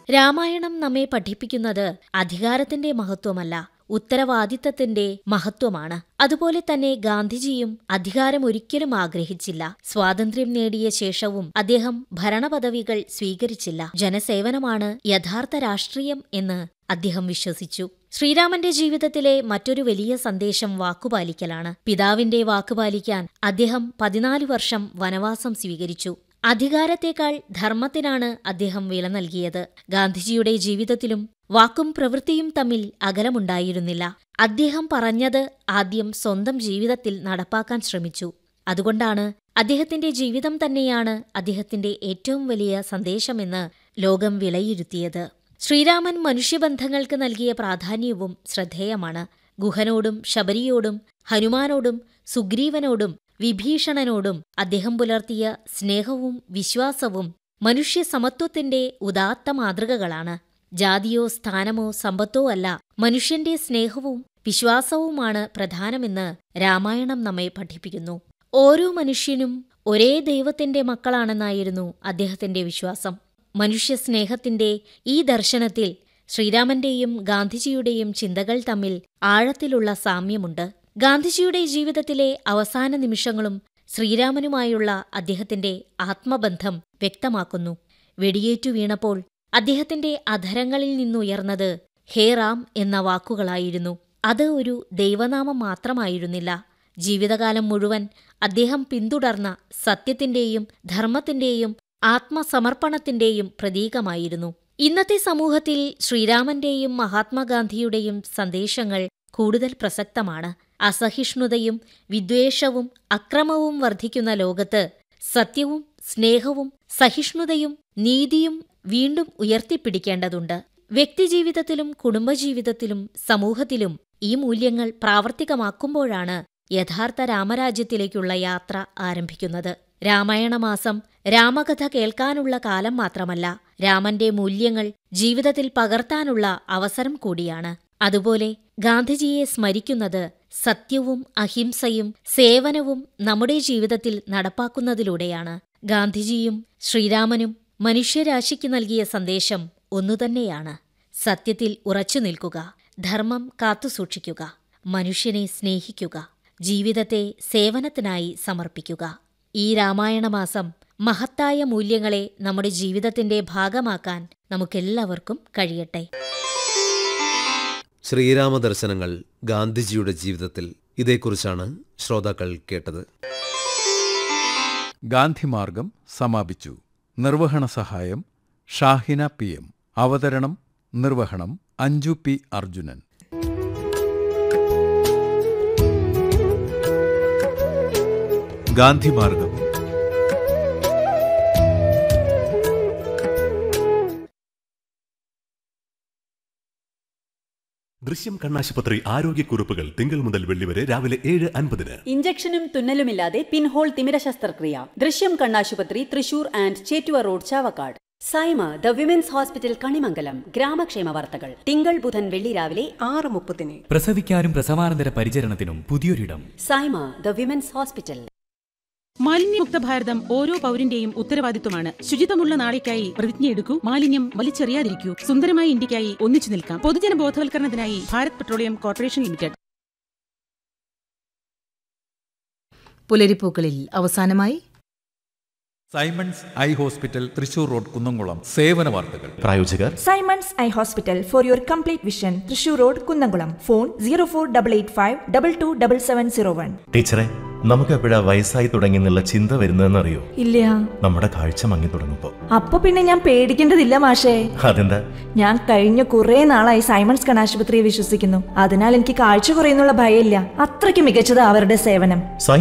രാമായണം നമ്മെ പഠിപ്പിക്കുന്നത് അധികാരത്തിന്റെ മഹത്വമല്ല ഉത്തരവാദിത്തത്തിന്റെ മഹത്വമാണ് അതുപോലെ തന്നെ ഗാന്ധിജിയും അധികാരം ഒരിക്കലും ആഗ്രഹിച്ചില്ല സ്വാതന്ത്ര്യം നേടിയ ശേഷവും അദ്ദേഹം ഭരണപദവികൾ സ്വീകരിച്ചില്ല ജനസേവനമാണ് യഥാർത്ഥ രാഷ്ട്രീയം എന്ന് അദ്ദേഹം വിശ്വസിച്ചു ശ്രീരാമന്റെ ജീവിതത്തിലെ മറ്റൊരു വലിയ സന്ദേശം വാക്കുപാലിക്കലാണ് പിതാവിന്റെ വാക്കുപാലിക്കാൻ അദ്ദേഹം പതിനാല് വർഷം വനവാസം സ്വീകരിച്ചു അധികാരത്തേക്കാൾ ധർമ്മത്തിനാണ് അദ്ദേഹം വില നൽകിയത് ഗാന്ധിജിയുടെ ജീവിതത്തിലും വാക്കും പ്രവൃത്തിയും തമ്മിൽ അകലമുണ്ടായിരുന്നില്ല അദ്ദേഹം പറഞ്ഞത് ആദ്യം സ്വന്തം ജീവിതത്തിൽ നടപ്പാക്കാൻ ശ്രമിച്ചു അതുകൊണ്ടാണ് അദ്ദേഹത്തിന്റെ ജീവിതം തന്നെയാണ് അദ്ദേഹത്തിന്റെ ഏറ്റവും വലിയ സന്ദേശമെന്ന് ലോകം വിലയിരുത്തിയത് ശ്രീരാമൻ മനുഷ്യബന്ധങ്ങൾക്ക് നൽകിയ പ്രാധാന്യവും ശ്രദ്ധേയമാണ് ഗുഹനോടും ശബരിയോടും ഹനുമാനോടും സുഗ്രീവനോടും വിഭീഷണനോടും അദ്ദേഹം പുലർത്തിയ സ്നേഹവും വിശ്വാസവും മനുഷ്യ സമത്വത്തിന്റെ ഉദാത്ത മാതൃകകളാണ് ജാതിയോ സ്ഥാനമോ സമ്പത്തോ അല്ല മനുഷ്യന്റെ സ്നേഹവും വിശ്വാസവുമാണ് പ്രധാനമെന്ന് രാമായണം നമ്മെ പഠിപ്പിക്കുന്നു ഓരോ മനുഷ്യനും ഒരേ ദൈവത്തിന്റെ മക്കളാണെന്നായിരുന്നു അദ്ദേഹത്തിന്റെ വിശ്വാസം മനുഷ്യസ്നേഹത്തിന്റെ ഈ ദർശനത്തിൽ ശ്രീരാമന്റെയും ഗാന്ധിജിയുടെയും ചിന്തകൾ തമ്മിൽ ആഴത്തിലുള്ള സാമ്യമുണ്ട് ഗാന്ധിജിയുടെ ജീവിതത്തിലെ അവസാന നിമിഷങ്ങളും ശ്രീരാമനുമായുള്ള അദ്ദേഹത്തിന്റെ ആത്മബന്ധം വ്യക്തമാക്കുന്നു വെടിയേറ്റു വീണപ്പോൾ അദ്ദേഹത്തിന്റെ അധരങ്ങളിൽ നിന്നുയർന്നത് ഹേ റാം എന്ന വാക്കുകളായിരുന്നു അത് ഒരു ദൈവനാമം മാത്രമായിരുന്നില്ല ജീവിതകാലം മുഴുവൻ അദ്ദേഹം പിന്തുടർന്ന സത്യത്തിന്റെയും ധർമ്മത്തിന്റെയും ആത്മസമർപ്പണത്തിന്റെയും പ്രതീകമായിരുന്നു ഇന്നത്തെ സമൂഹത്തിൽ ശ്രീരാമന്റെയും മഹാത്മാഗാന്ധിയുടെയും സന്ദേശങ്ങൾ കൂടുതൽ പ്രസക്തമാണ് അസഹിഷ്ണുതയും വിദ്വേഷവും അക്രമവും വർദ്ധിക്കുന്ന ലോകത്ത് സത്യവും സ്നേഹവും സഹിഷ്ണുതയും നീതിയും വീണ്ടും ഉയർത്തിപ്പിടിക്കേണ്ടതുണ്ട് വ്യക്തിജീവിതത്തിലും കുടുംബജീവിതത്തിലും സമൂഹത്തിലും ഈ മൂല്യങ്ങൾ പ്രാവർത്തികമാക്കുമ്പോഴാണ് യഥാർത്ഥ രാമരാജ്യത്തിലേക്കുള്ള യാത്ര ആരംഭിക്കുന്നത് രാമായണമാസം രാമകഥ കേൾക്കാനുള്ള കാലം മാത്രമല്ല രാമന്റെ മൂല്യങ്ങൾ ജീവിതത്തിൽ പകർത്താനുള്ള അവസരം കൂടിയാണ് അതുപോലെ ഗാന്ധിജിയെ സ്മരിക്കുന്നത് സത്യവും അഹിംസയും സേവനവും നമ്മുടെ ജീവിതത്തിൽ നടപ്പാക്കുന്നതിലൂടെയാണ് ഗാന്ധിജിയും ശ്രീരാമനും മനുഷ്യരാശിക്ക് നൽകിയ സന്ദേശം ഒന്നുതന്നെയാണ് സത്യത്തിൽ ഉറച്ചു നിൽക്കുക ധർമ്മം കാത്തുസൂക്ഷിക്കുക മനുഷ്യനെ സ്നേഹിക്കുക ജീവിതത്തെ സേവനത്തിനായി സമർപ്പിക്കുക ഈ രാമായണമാസം മഹത്തായ മൂല്യങ്ങളെ നമ്മുടെ ജീവിതത്തിന്റെ ഭാഗമാക്കാൻ നമുക്കെല്ലാവർക്കും കഴിയട്ടെ ശ്രീരാമ ദർശനങ്ങൾ ഗാന്ധിജിയുടെ ജീവിതത്തിൽ ഇതേക്കുറിച്ചാണ് ശ്രോതാക്കൾ കേട്ടത് ഗാന്ധിമാർഗം സമാപിച്ചു നിർവഹണ സഹായം ഷാഹിന പി എം അവതരണം നിർവഹണം അഞ്ജു പി അർജുനൻ ഗാന്ധിമാർഗം ദൃശ്യം കണ്ണാശുപത്രി ആരോഗ്യക്കുറിപ്പുകൾ തിങ്കൾ മുതൽ വെള്ളി വരെ രാവിലെ ഏഴ് അൻപതിന് ഇഞ്ചക്ഷനും തുന്നലുമില്ലാതെ പിൻഹോൾ തിമിര ശസ്ത്രക്രിയ ദൃശ്യം കണ്ണാശുപത്രി Thrissur and Chettuva road Chavakkad Saima the women's hospital Kanimangalam ഗ്രാമക്ഷേമ വാർത്തകൾ തിങ്കൾ ബുധൻ വെള്ളി രാവിലെ ആറ് മുപ്പതിന് പ്രസവിക്കാനും പ്രസവാനന്തര പരിചരണത്തിനും പുതിയൊരിടം സൈമ ദ വിമൻസ് ഹോസ്പിറ്റൽ മാലിന്യമുക്ത ഭാരതം ഓരോ പൗരന്റെയും ഉത്തരവാദിത്വമാണ് ശുചിത്വമുള്ള നാളേക്കായി പ്രതിജ്ഞയെടുക്കൂ മാലിന്യം വലിച്ചെറിയാതിരിക്കൂ സുന്ദരമായ ഇന്ത്യക്കായി ഒന്നിച്ചു നിൽക്കാം പൊതുജന ബോധവൽക്കരണത്തിനായി ഭാരത് പെട്രോളിയം കോർപ്പറേഷൻ ലിമിറ്റഡ് പുലരിപ്പൂക്കളിൽ അവസാനമായി Simons eye hospital Thrissur road Kunnamkulam സേവന വാർത്തകൾ പ്രായോജകർ Simons eye hospital for your complete vision Thrissur road Kunnamkulam phone zero four double eight five double two double seven zero one ടീച്ചറെ നമുക്ക് എപ്പോഴാ വയസ്സായി തുടങ്ങി എന്നുള്ള ചിന്ത വരുന്നതെന്നറിയോ ഇല്ല നമ്മുടെ കാഴ്ച മങ്ങി തുടങ്ങുമ്പോ അപ്പൊ പിന്നെ ഞാൻ പേടിക്കേണ്ടതില്ല മാഷേ അതെന്താ ഞാൻ കഴിഞ്ഞ കുറെ നാളായി സൈമൺസ് കണാശുപത്രിയെ വിശ്വസിക്കുന്നു അതിനാൽ എനിക്ക് കാഴ്ച കുറയുന്നുള്ള ഭയമില്ല അത്രയ്ക്ക് മികച്ചത് അവരുടെ സേവനം